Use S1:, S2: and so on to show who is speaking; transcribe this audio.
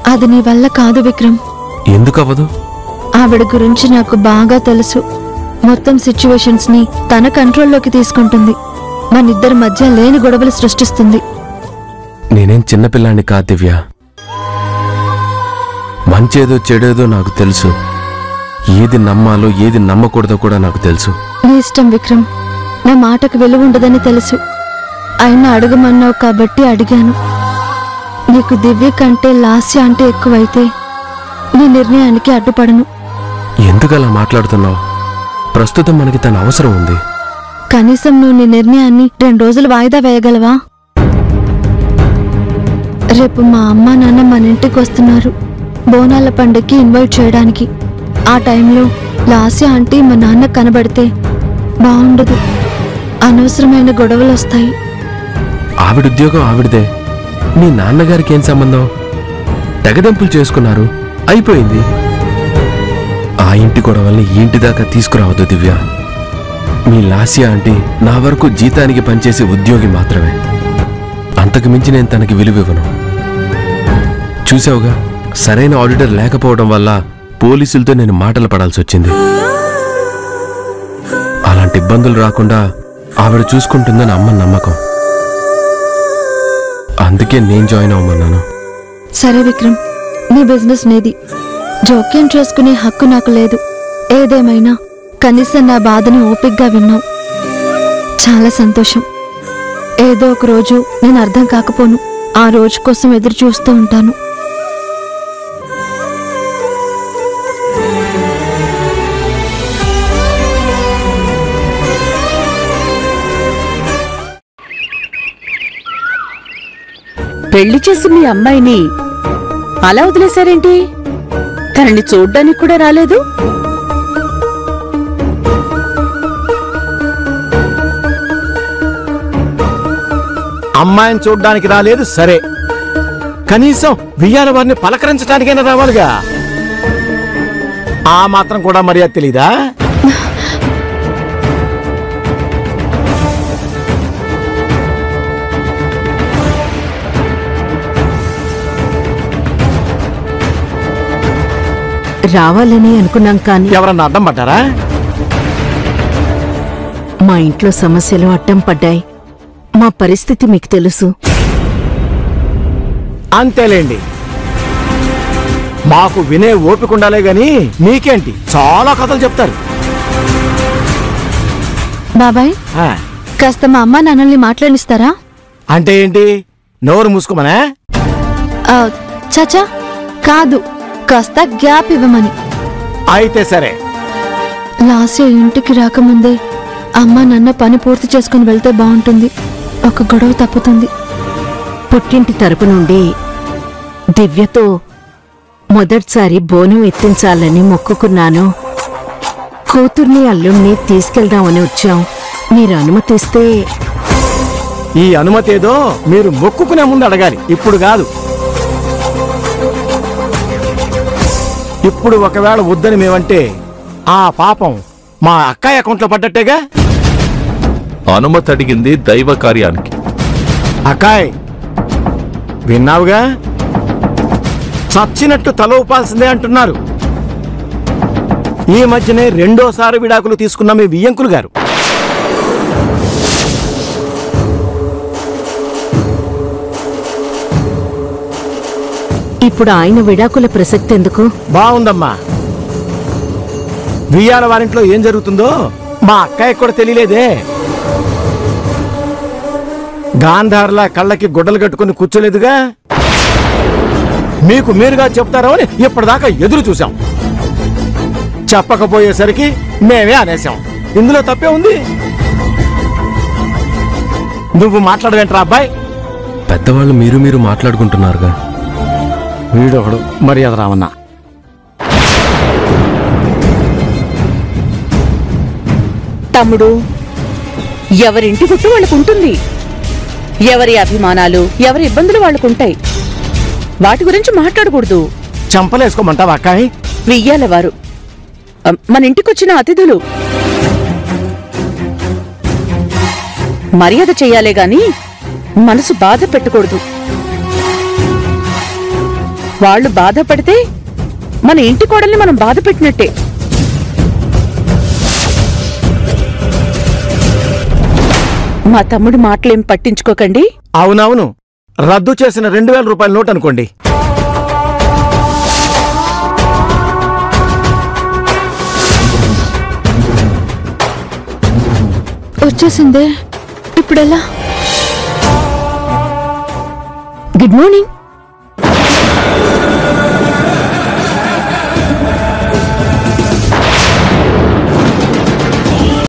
S1: అది నీ వల్ల కాదు విక్రమ్
S2: ఎందుకు అవ్వదు
S1: ఆవిడ గురించి నాకు బాగా తెలుసు మొత్తం సిచ్యువేషన్స్ ని తన కంట్రోల్లోకి తీసుకుంటుంది మనిద్దరి మధ్య లేని గొడవలు సృష్టిస్తుంది
S2: నేనేం చిన్నపిల్లాన్ని కాదు దివ్య మంచేదో చెడేదో నాకు తెలుసు ఏది నమ్మాలో ఏది నమ్మకూడదో కూడా నాకు తెలుసు
S1: నీ ఇష్టం విక్రమ్ నా మాటకు విలువ ఉండదని తెలుసు అయినా అడగమన్నావు కాబట్టి అడిగాను నీకు దివ్య కంటే లాస్య అంటే ఎక్కువైతే నీ నిర్ణయానికి అడ్డుపడను
S2: ఎందుకు అలా మాట్లాడుతున్నావు ప్రస్తుతం మనకి తన అవసరం ఉంది
S1: కనీసం నువ్వు నీ నిర్ణయాన్ని రెండు రోజులు వాయిదా వేయగలవా రేపు మా అమ్మ నాన్న మన ఇంటికి వస్తున్నారు బోనాల పండుగకి ఇన్వైట్ చేయడానికి ఆ టైంలో లాస్య ఆంటీ మా నాన్న కనబడితే బాగుండదు అనవసరమైన గొడవలు వస్తాయి
S2: ఆవిడ ఉద్యోగం ఆవిడదే మీ నాన్నగారికి ఏం సంబంధం తెగదెంపులు చేసుకున్నారు అయిపోయింది ఆ ఇంటి గొడవల్ని ఈ ఇంటి దాకా తీసుకురావద్దు దివ్య మీ లాస్య అంటే నా వరకు జీతానికి పనిచేసే ఉద్యోగి మాత్రమే అంతకు మించి నేను తనకి విలువివ్వను చూసావుగా సరైన ఆడిటర్ లేకపోవడం వల్ల పోలీసులతో నేను మాటలు పడాల్సి వచ్చింది అలాంటి ఇబ్బందులు రాకుండా ఆవిడ చూసుకుంటుందని అమ్మ నమ్మకం అందుకే నేను జాయిన్ అవ్వమన్నాను
S1: సరే విక్రమ్ నీ బిజినెస్ నీది జోక్యం చేసుకునే హక్కు నాకు లేదు ఏదేమైనా కనీసం నా బాధని ఓపిగ్గా విన్నావు చాలా సంతోషం ఏదో ఒక రోజు నేను అర్థం కాకపోను ఆ రోజు కోసం ఎదురు చూస్తూ ఉంటాను
S3: పెళ్లి చేసి మీ అమ్మాయిని అలా వదిలేశారేంటి తనని చూడ్డానికి కూడా రాలేదు
S4: అమ్మాయిని చూడ్డానికి రాలేదు సరే కనీసం వియ్యాల వారిని పలకరించడానికైనా రావాలిగా ఆ మాత్రం కూడా మర్యాద తెలీదా
S5: రావాలని అనుకున్నాం కానీ
S4: ఎవరన్నా అడ్డం పడ్డారా
S5: మా ఇంట్లో సమస్యలు అడ్డం పడ్డాయి మా పరిస్థితి మీకు తెలుసు
S4: అంతేలేండి మాకు వినే ఓపిక ఉండాలే గాని మీకేంటి చాలా కథలు చెప్తారు
S1: బాబాయ్
S4: ఆ,
S1: కాస్త మా అమ్మ నాన్నల్ని మాట్లాడిస్తారా
S4: అంటే ఏంటి నోరు మూసుకోమనే
S1: ఆ, చచా కాదు కాస్త గ్యాప్ ఇవ్వమని
S4: అయితే సరే
S1: లాస్య ఇంటికి రాకముందే అమ్మ నాన్న పని పూర్తి చేసుకుని వెళ్తే బాగుంటుంది ఒక గొడవ తప్పుతుంది
S5: పుట్టింటి తరపు నుండి దివ్యతో మొదటిసారి బోనం ఎత్తించాలని మొక్కుకున్నాను కూతుర్ని అల్లుణ్ణి తీసుకెళ్దామని వచ్చాం మీరు అనుమతిస్తే
S4: ఈ అనుమతి ఏదో మీరు మొక్కుకునే ముందు అడగాలి ఇప్పుడు కాదు ఇప్పుడు ఒకవేళ వద్దని మేమంటే ఆ పాపం మా అక్కాయి అకౌంట్లో పడ్డట్టేగా
S6: అనుమతి అడిగింది దైవ కార్యానికి
S4: అక్కాయ్ విన్నావుగా చచ్చినట్టు తల ఊపాల్సిందే అంటున్నారు ఈ మధ్యనే రెండోసారి విడాకులు తీసుకున్న మీ వియ్యంకులు గారు
S5: ఇప్పుడు ఆయన విడాకుల ప్రసక్తి ఎందుకు
S4: బాగుందమ్మా వియ్యాల వారింట్లో ఏం జరుగుతుందో మా అక్కయ్య కూడా తెలియలేదే గాంధార్లా కళ్ళకి గుడ్డలు కట్టుకుని కూర్చోలేదుగా మీకు మీరుగా చెప్తారో అని ఇప్పటిదాకా ఎదురు చూశాం చెప్పకపోయేసరికి మేమే అనేసాం ఇందులో తప్పే ఉంది నువ్వు మాట్లాడవేంట్రా అబ్బాయి
S2: పెద్దవాళ్ళు మీరు మీరు మాట్లాడుకుంటున్నారుగా
S4: వీడొకడు మర్యాద రావన్నా
S3: తమ్ముడు ఎవరింటి గుట్టు వాళ్ళకుంటుంది ఎవరి అభిమానాలు ఎవరి ఇబ్బందులు వాళ్ళకుంటాయి వాటి గురించి మాట్లాడకూడదు
S4: చంపలేసుకోమంటావా అక్కాయ్
S3: వెయ్యాల వారు అ, మన ఇంటికొచ్చిన అతిథులు మర్యాద చెయ్యాలే గాని మనసు బాధ పెట్టకూడదు వాళ్ళు బాధపడితే మన ఇంటి కోడల్ని మనం బాధ పెట్టినట్టే మా తమ్ముడి మాటలేం పట్టించుకోకండి
S4: అవునవును రద్దు చేసిన రెండు వేల రూపాయల నోట్ అనుకోండి
S1: వచ్చేసిందే ఇప్పుడెలా గుడ్ మార్నింగ్